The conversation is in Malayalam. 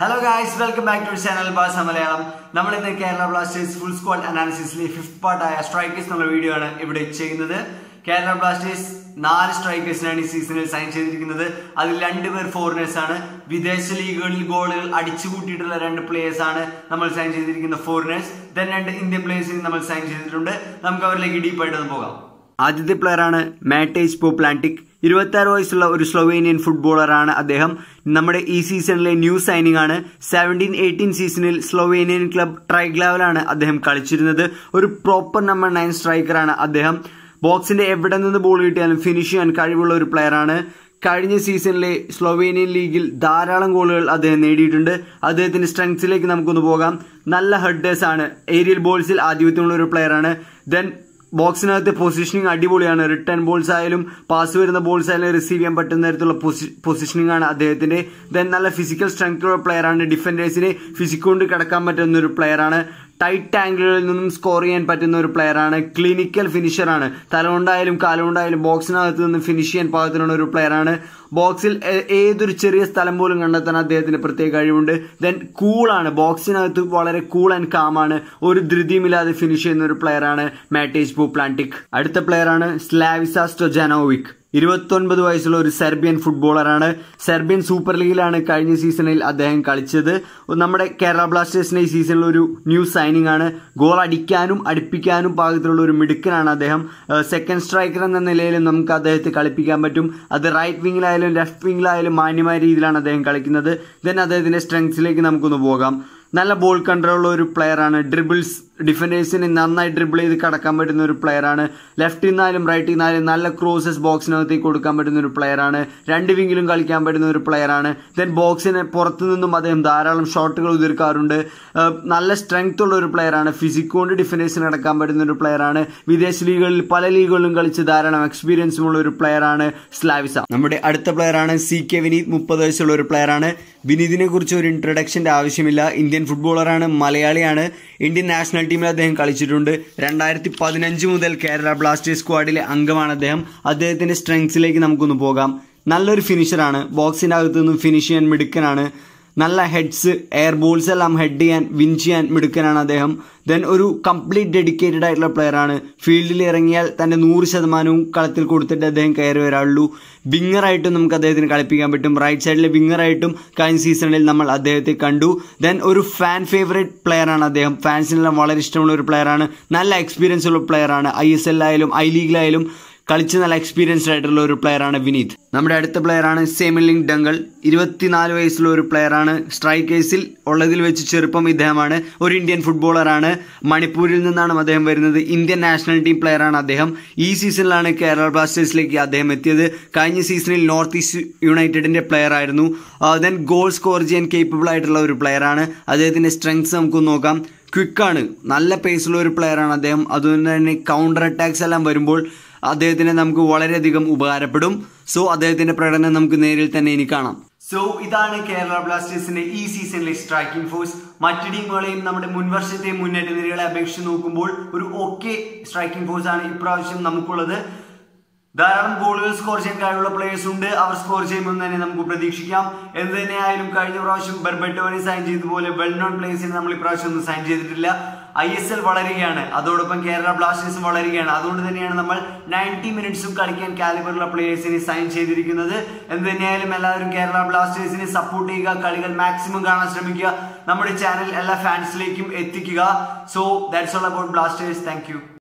hello guys welcome back to channel ബാസ മലയാളം നമ്മൾ ഇന്ന് കേരള ബ്ലാസ്റ്റേഴ്സ് ഫുൾ സ്ക്വാഡ് അനാലിസിസിലെ ഫിഫ്ത് പാർട്ടായ സ്ട്രൈക്കേഴ്സ് എന്നുള്ള വീഡിയോ ആണ് ഇവിടെ ചെയ്യുന്നത് കേരള ബ്ലാസ്റ്റേഴ്സ് നാല് സ്ട്രൈക്കേഴ്സിനാണ് ഈ സീസണിൽ സൈൻ ചെയ്തിരിക്കുന്നത് അതിൽ രണ്ടുപേർ ഫോറിനേഴ്സ് ആണ് വിദേശ ലീഗുകളിൽ ഗോളുകൾ അടിച്ചുകൂട്ടിയിട്ടുള്ള രണ്ട് പ്ലേയേഴ്സ് ആണ് നമ്മൾ സൈൻ ചെയ്തിരിക്കുന്ന ഫോറിനേഴ്സ് ദെൻ രണ്ട് ഇന്ത്യൻ പ്ലേയേഴ്സിനെ നമ്മൾ സൈൻ ചെയ്തിട്ടുണ്ട് നമുക്ക് അവരിലേക്ക് ഡീപ്പായിട്ട് പോകാം ആദ്യത്തെ പ്ലെയറാണ് മാറ്റേജ് പോപ്ലാന്റിക് ഇരുപത്തി ആറ് വയസ്സുള്ള ഒരു സ്ലൊവേനിയൻ ഫുട്ബോളറാണ് അദ്ദേഹം നമ്മുടെ ഈ സീസണിലെ ന്യൂ സൈനിങ് ആണ് സെവൻറ്റീൻ എയ്റ്റീൻ സീസണിൽ സ്ലൊവേനിയൻ ക്ലബ് ട്രൈഗ്ലാവിലാണ് അദ്ദേഹം കളിച്ചിരുന്നത് ഒരു പ്രോപ്പർ നമ്പർ നയൻ സ്ട്രൈക്കറാണ് അദ്ദേഹം ബോക്സിന്റെ എവിടെ നിന്ന് ബോൾ കിട്ടിയാലും ഫിനിഷ് ചെയ്യാൻ കഴിവുള്ള ഒരു പ്ലെയറാണ് കഴിഞ്ഞ സീസണിലെ സ്ലൊവേനിയൻ ലീഗിൽ ധാരാളം ഗോളുകൾ അദ്ദേഹം നേടിയിട്ടുണ്ട് അദ്ദേഹത്തിന്റെ സ്ട്രെങ്സിലേക്ക് നമുക്കൊന്ന് പോകാം നല്ല ഹെഡേഴ്സ് ആണ് ഏരിയൽ ബോൾസിൽ ആധിപത്യമുള്ള ഒരു പ്ലെയറാണ് ദെൻ ബോക്സിനകത്ത് പൊസിഷനിങ് അടിപൊളിയാണ് റിട്ടേൺ ബോൾസ് ആയാലും പാസ് വരുന്ന ബോൾസ് ആയാലും റിസീവ് ചെയ്യാൻ പറ്റുന്ന തരത്തിലുള്ള പൊസിഷനിങ് ആണ് അദ്ദേഹത്തിന്റെ ദെൻ നല്ല ഫിസിക്കൽ സ്ട്രെങ്ത്തുള്ള പ്ലെയറാണ് ഡിഫൻഡേഴ്സിനെ ഫിസിക് കൊണ്ട് കിടക്കാൻ പറ്റുന്ന ഒരു പ്ലെയറാണ് ടൈറ്റ് ആംഗിളുകളിൽ നിന്നും സ്കോർ ചെയ്യാൻ പറ്റുന്ന ഒരു പ്ലെയറാണ് ക്ലിനിക്കൽ ഫിനിഷറാണ് തലകൊണ്ടായാലും കാലുകൊണ്ടായാലും ബോക്സിനകത്ത് നിന്ന് ഫിനിഷ് ചെയ്യാൻ പാകത്തിനുള്ള ഒരു പ്ലെയറാണ് ബോക്സിൽ ഏതൊരു ചെറിയ സ്ഥലം പോലും കണ്ടെത്താൻ അദ്ദേഹത്തിന് പ്രത്യേക കഴിവുണ്ട് ദെൻ കൂളാണ് ബോക്സിനകത്ത് വളരെ കൂൾ ആൻഡ് കാമാണ് ഒരു ധൃതിയുമില്ലാതെ ഫിനിഷ് ചെയ്യുന്ന ഒരു പ്ലെയറാണ് മാറ്റേജ് പൂപ്ലാന്റിക് അടുത്ത പ്ലെയറാണ് സ്ലാവിസ സ്റ്റൊജാനോവിക് ഇരുപത്തൊൻപത് വയസ്സുള്ള ഒരു സെർബിയൻ ഫുട്ബോളറാണ് സെർബിയൻ സൂപ്പർ ലീഗിലാണ് കഴിഞ്ഞ സീസണിൽ അദ്ദേഹം കളിച്ചത് നമ്മുടെ കേരള ബ്ലാസ്റ്റേഴ്സിന്റെ ഈ സീസണിൽ ഒരു ന്യൂ സൈനിങ് ആണ് ഗോൾ അടിക്കാനും അടുപ്പിക്കാനും പാകത്തിലുള്ള ഒരു മിടുക്കനാണ് അദ്ദേഹം സെക്കൻഡ് സ്ട്രൈക്കർ എന്ന നിലയിൽ നമുക്ക് അദ്ദേഹത്തെ കളിപ്പിക്കാൻ പറ്റും അത് റൈറ്റ് വിങ്ങിലായാലും ലെഫ്റ്റ് വിങ്ങിലായാലും മാന്യമായ രീതിയിലാണ് അദ്ദേഹം കളിക്കുന്നത് ദെൻ അദ്ദേഹത്തിന്റെ സ്ട്രെങ്സിലേക്ക് നമുക്കൊന്ന് പോകാം നല്ല ബോൾ കൺട്രോൾ ഉള്ള ഒരു പ്ലെയറാണ് ഡ്രിബിൾസ് ഡിഫൻഡേഴ്സിന് നന്നായി ഡ്രിബിൾ ചെയ്ത് കടക്കാൻ പറ്റുന്ന ഒരു പ്ലെയറാണ് ലെഫ്റ്റിൽ നിന്നാലും റൈറ്റിൽ നിന്നാലും നല്ല ക്രോസസ് ബോക്സിനകത്തേക്ക് കൊടുക്കാൻ പറ്റുന്ന ഒരു പ്ലെയറാണ് രണ്ട് വിങ്ങിലും കളിക്കാൻ പറ്റുന്ന ഒരു പ്ലെയറാണ് ദെൻ ബോക്സിന് പുറത്തു നിന്നും അദ്ദേഹം ധാരാളം ഷോട്ടുകൾ ഉതിർക്കാറുണ്ട് നല്ല സ്ട്രെങ്ത് ഉള്ള ഒരു പ്ലെയറാണ് ഫിസിക് കൊണ്ട് ഡിഫൻഡേഴ്സിന് അടക്കാൻ പറ്റുന്ന ഒരു പ്ലെയറാണ് വിദേശ ലീഗുകളിൽ പല ലീഗുകളിലും കളിച്ച് ധാരാളം എക്സ്പീരിയൻസും ഉള്ള ഒരു പ്ലെയറാണ് സ്ലാവിസ നമ്മുടെ അടുത്ത പ്ലെയറാണ് സി കെ വിനീത് മുപ്പത് വയസ്സുള്ള ഒരു പ്ലെയറാണ് വിനീതിനെ കുറിച്ച് ഒരു ഇൻട്രൊഡക്ഷന്റെ ആവശ്യമില്ല ഇന്ത്യൻ ഫുട്ബോളറാണ് മലയാളിയാണ് ഇന്ത്യൻ നാഷണൽ ടീമിൽ അദ്ദേഹം കളിച്ചിട്ടുണ്ട് രണ്ടായിരത്തി പതിനഞ്ച് മുതൽ കേരള ബ്ലാസ്റ്റേഴ്സ് സ്ക്വാഡിലെ അംഗമാണ് അദ്ദേഹം അദ്ദേഹത്തിന്റെ സ്ട്രെങ്സിലേക്ക് നമുക്കൊന്ന് പോകാം നല്ലൊരു ഫിനിഷറാണ് ബോക്സിന്റെ അകത്തു നിന്നും ഫിനിഷ് ചെയ്യാൻ മിടുക്കനാണ് നല്ല ഹെഡ്സ് എയർ ബോൾസ് എല്ലാം ഹെഡ് ചെയ്യാൻ വിൻ ചെയ്യാൻ മിടുക്കനാണ് അദ്ദേഹം ദെൻ ഒരു കംപ്ലീറ്റ് ഡെഡിക്കേറ്റഡ് ആയിട്ടുള്ള പ്ലെയറാണ് ഫീൽഡിൽ ഇറങ്ങിയാൽ തന്റെ നൂറ് ശതമാനവും കളത്തിൽ കൊടുത്തിട്ട് അദ്ദേഹം കയറി വരാറുള്ളൂ വിങ്ങറായിട്ടും നമുക്ക് അദ്ദേഹത്തിന് കളിപ്പിക്കാൻ പറ്റും റൈറ്റ് സൈഡിലെ വിങ്ങറായിട്ടും കഴിഞ്ഞ സീസണിൽ നമ്മൾ അദ്ദേഹത്തെ കണ്ടു ദെൻ ഒരു ഫാൻ ഫേവറേറ്റ് പ്ലെയറാണ് അദ്ദേഹം ഫാൻസിനെല്ലാം വളരെ ഇഷ്ടമുള്ള ഒരു പ്ലെയറാണ് നല്ല എക്സ്പീരിയൻസ് ഉള്ള പ്ലെയറാണ് ഐ എസ് എല്ലായാലും ഐ ലീഗിലായാലും കളിച്ച് നല്ല എക്സ്പീരിയൻസ്ഡ് ആയിട്ടുള്ള ഒരു പ്ലെയറാണ് വിനീത് നമ്മുടെ അടുത്ത പ്ലെയറാണ് സെമിലിംഗ് ഡങ്കൽ ഇരുപത്തിനാല് വയസ്സുള്ള ഒരു പ്ലെയറാണ് സ്ട്രൈക്കേഴ്സിൽ ഉള്ളതിൽ വെച്ച് ചെറുപ്പം ഇദ്ദേഹമാണ് ഒരു ഇന്ത്യൻ ഫുട്ബോളറാണ് മണിപ്പൂരിൽ നിന്നാണ് അദ്ദേഹം വരുന്നത് ഇന്ത്യൻ നാഷണൽ ടീം പ്ലെയറാണ് അദ്ദേഹം ഈ സീസണിലാണ് കേരള ബ്ലാസ്റ്റേഴ്സിലേക്ക് അദ്ദേഹം എത്തിയത് കഴിഞ്ഞ സീസണിൽ നോർത്ത് ഈസ്റ്റ് യുണൈറ്റഡിന്റെ പ്ലെയർ ആയിരുന്നു ദെൻ ഗോൾ സ്കോർ ചെയ്യാൻ കേപ്പബിൾ ആയിട്ടുള്ള ഒരു പ്ലെയറാണ് അദ്ദേഹത്തിന്റെ സ്ട്രെങ്സ് നമുക്ക് നോക്കാം ക്വിക്കാണ് നല്ല പേസുള്ള ഒരു പ്ലെയറാണ് അദ്ദേഹം അതുകൊണ്ട് തന്നെ കൗണ്ടർ അറ്റാക്സ് എല്ലാം വരുമ്പോൾ അദ്ദേഹത്തിന് നമുക്ക് വളരെയധികം ഉപകാരപ്പെടും സോ അദ്ദേഹത്തിന്റെ പ്രകടനം നമുക്ക് നേരിൽ തന്നെ ഇനി കാണാം സോ ഇതാണ് കേരള ബ്ലാസ്റ്റേഴ്സിന്റെ ഈ സീസണിലെ സ്ട്രൈക്കിംഗ് ഫോഴ്സ് മറ്റു ടീമുകളെയും നമ്മുടെ മുൻവർഷത്തെ മുന്നേറ്റ നിരകളെ അപേക്ഷിച്ച് നോക്കുമ്പോൾ ഒരു ഓക്കെ സ്ട്രൈക്കിംഗ് ഫോഴ്സ് ആണ് ഇപ്രാവശ്യം നമുക്കുള്ളത് ധാരാളം ഗോളുകൾ സ്കോർ ചെയ്യാൻ കഴിവുള്ള പ്ലേയേഴ്സ് ഉണ്ട് അവർ സ്കോർ ചെയ്യുമ്പോൾ തന്നെ നമുക്ക് പ്രതീക്ഷിക്കാം എന്ത് തന്നെയായാലും കഴിഞ്ഞ പ്രാവശ്യം ബെർബറ്റോനെ സൈൻ ചെയ്തതുപോലെ വെൽ നോൺ പ്ലേയേഴ്സിനെ നമ്മൾ ഇപ്രാവശ്യം ഒന്നും സൈൻ ചെയ്തിട്ടില്ല ഐ എസ് എൽ വളരുകയാണ് അതോടൊപ്പം കേരള ബ്ലാസ്റ്റേഴ്സും വളരുകയാണ് അതുകൊണ്ട് തന്നെയാണ് നമ്മൾ നയൻറ്റി മിനിറ്റ്സും കളിക്കാൻ കാലിബറുള്ള പ്ലേയേഴ്സിനെ സൈൻ ചെയ്തിരിക്കുന്നത് എന്ത് തന്നെയായാലും എല്ലാവരും കേരള ബ്ലാസ്റ്റേഴ്സിനെ സപ്പോർട്ട് ചെയ്യുക കളികൾ മാക്സിമം കാണാൻ ശ്രമിക്കുക നമ്മുടെ ചാനൽ എല്ലാ ഫാൻസിലേക്കും എത്തിക്കുക so that's all about Blasters thank